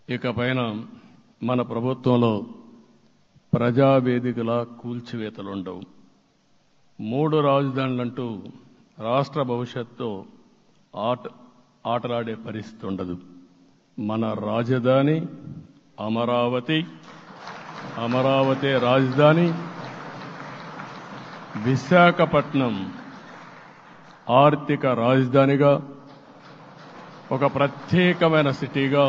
ఇకపైన మన ప్రభుత్వంలో ప్రజావేదికల కూల్చివేతలు ఉండవు మూడు రాజధానులంటూ రాష్ట్ర భవిష్యత్తు ఆట ఆటలాడే పరిస్థితి ఉండదు మన రాజధాని అమరావతి అమరావతి రాజధాని విశాఖపట్నం ఆర్థిక రాజధానిగా ఒక ప్రత్యేకమైన సిటీగా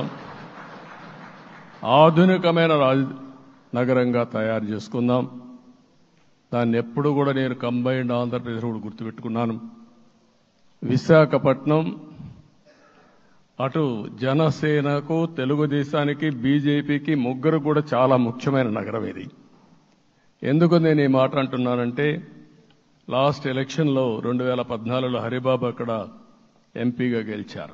ఆధునికమైన రాజ నగరంగా తయారు చేసుకుందాం దాన్ని ఎప్పుడు కూడా నేను కంబైన్డ్ ఆంధ్రప్రదేశ్ కూడా గుర్తుపెట్టుకున్నాను విశాఖపట్నం అటు జనసేనకు తెలుగుదేశానికి బీజేపీకి ముగ్గురు కూడా చాలా ముఖ్యమైన నగరం ఇది ఎందుకు నేను ఈ మాట అంటున్నానంటే లాస్ట్ ఎలక్షన్లో రెండు వేల పద్నాలుగులో హరిబాబు అక్కడ ఎంపీగా గెలిచారు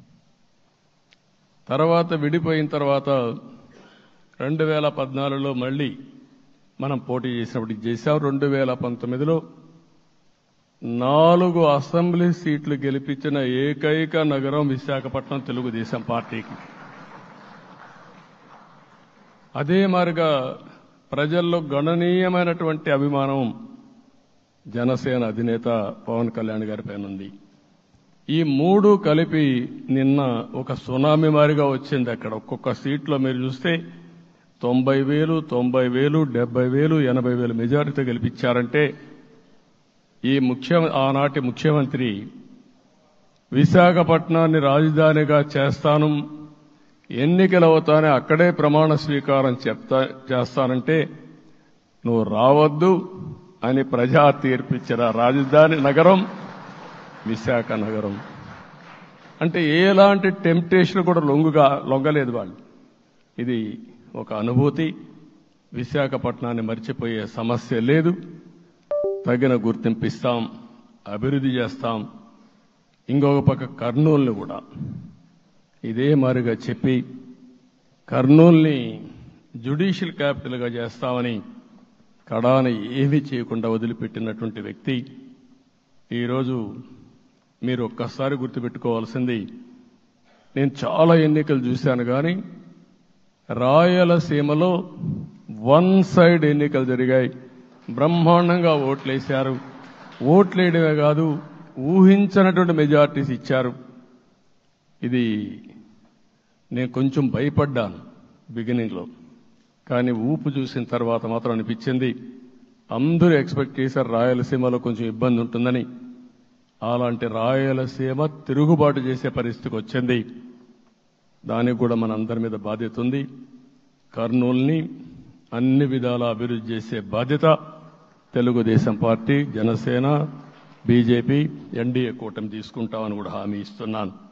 తర్వాత విడిపోయిన తర్వాత రెండు వేల పద్నాలుగులో మళ్ళీ మనం పోటీ చేసినప్పుడు ఇది చేశాం రెండు వేల పంతొమ్మిదిలో నాలుగు అసెంబ్లీ సీట్లు గెలిపించిన ఏకైక నగరం విశాఖపట్నం తెలుగుదేశం పార్టీకి అదే మారిగా ప్రజల్లో గణనీయమైనటువంటి అభిమానం జనసేన అధినేత పవన్ కళ్యాణ్ గారి పైన ఉంది ఈ మూడు కలిపి నిన్న ఒక సునామీ మారిగా వచ్చింది అక్కడ ఒక్కొక్క సీట్లో మీరు చూస్తే తొంభై వేలు తొంభై వేలు డెబ్బై వేలు ఎనభై వేలు మెజారిటీ గెలిపించారంటే ఈ ముఖ్య ఆనాటి ముఖ్యమంత్రి విశాఖపట్నాన్ని రాజధానిగా చేస్తాను ఎన్నికలు అవుతానే అక్కడే ప్రమాణ స్వీకారం చెప్తా చేస్తానంటే నువ్వు రావద్దు అని ప్రజా తీర్పిచ్చిన రాజధాని నగరం విశాఖ నగరం అంటే ఎలాంటి టెంప్టేషన్ కూడా లొంగుగా లొంగలేదు వాళ్ళు ఇది ఒక అనుభూతి విశాఖపట్నాన్ని మర్చిపోయే సమస్య లేదు తగిన గుర్తింపు ఇస్తాం అభివృద్ధి చేస్తాం ఇంకొక పక్క కర్నూలుని కూడా ఇదే మారిగా చెప్పి కర్నూల్ని జ్యుడిషియల్ క్యాపిటల్గా చేస్తామని కడాన ఏమీ చేయకుండా వదిలిపెట్టినటువంటి వ్యక్తి ఈరోజు మీరు ఒక్కసారి గుర్తుపెట్టుకోవాల్సింది నేను చాలా ఎన్నికలు చూశాను కానీ రాయలసీమలో వన్ సైడ్ ఎన్నికలు జరిగాయి బ్రహ్మాండంగా ఓట్లేశారు ఓట్లేయడమే కాదు ఊహించనటువంటి మెజార్టీస్ ఇచ్చారు ఇది నేను కొంచెం భయపడ్డాను బిగినింగ్లో కానీ ఊపు చూసిన తర్వాత మాత్రం అనిపించింది అందరూ ఎక్స్పెక్ట్ చేశారు రాయలసీమలో కొంచెం ఇబ్బంది ఉంటుందని అలాంటి రాయలసీమ తిరుగుబాటు చేసే పరిస్థితికి వచ్చింది దానికి కూడా మన అందరి మీద బాధ్యత ఉంది కర్నూల్ని అన్ని విధాల అభివృద్ధి చేసే బాధ్యత Telugu Desam party Janasena BJP NDA కూటమి తీసుకుంటామని కూడా హామీ ఇస్తున్నాను